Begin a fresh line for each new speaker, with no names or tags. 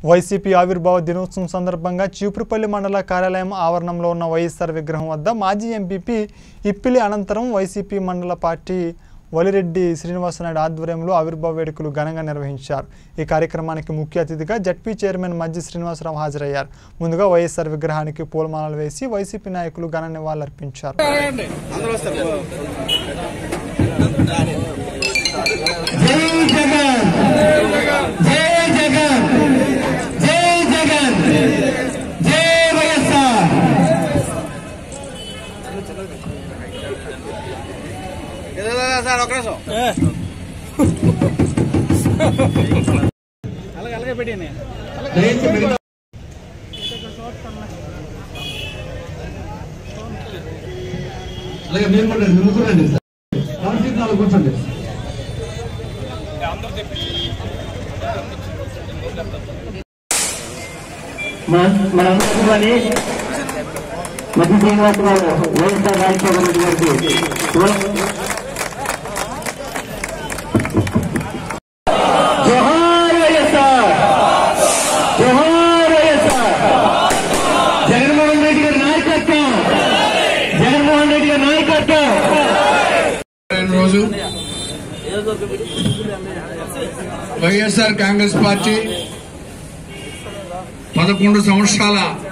YCP ఆవిర్భావ దినోత్సవం సందర్భంగా చీపురుపల్లి మండల కార్యాలయం ఆవరణంలో ఉన్న వైఎస్ఆర్ విగ్రహం వద్ద మాజీ ఎంపీపీ ఇప్పిలి అనంతరం వైసీపీ మండల పార్టీ వలిరెడ్డి శ్రీనివాసనాయుడు ఆధ్వర్యంలో ఆవిర్భావ వేడుకలు ఘనంగా నిర్వహించారు ఈ కార్యక్రమానికి ముఖ్య అతిథిగా జడ్పీ చైర్మన్ మజ్జి శ్రీనివాసరావు హాజరయ్యారు ముందుగా వైఎస్ఆర్ విగ్రహానికి పూలమాలలు వేసి వైసీపీ నాయకులు ఘన నివాళులర్పించారు
జై జగన్ జై జగన్ జై జగన్ జై వైఎస్ఆర్
సార్ ఒక నిమిషం
దయచేసి మిగతా అలాగే మీరు కూడా రండి, ముగ్గురు రండి సార్ ఎవరి సీట్ నాలుగు కూర్చోండి
మనందరూ కానీ మధ్య శ్రీనివాస్ గారు వైఎస్ఆర్ రాజశేఖర రెడ్డి గారికి జోహార్ వైఎస్ఆర్ జోహార్ వైఎస్ఆర్
జగన్మోహన్ రెడ్డి గారి నాయకత్వం
జగన్మోహన్ రెడ్డి గారి నాయకత్వం
రోజు వైఎస్ఆర్ కాంగ్రెస్ పార్టీ పదకొండు సంవత్సరాల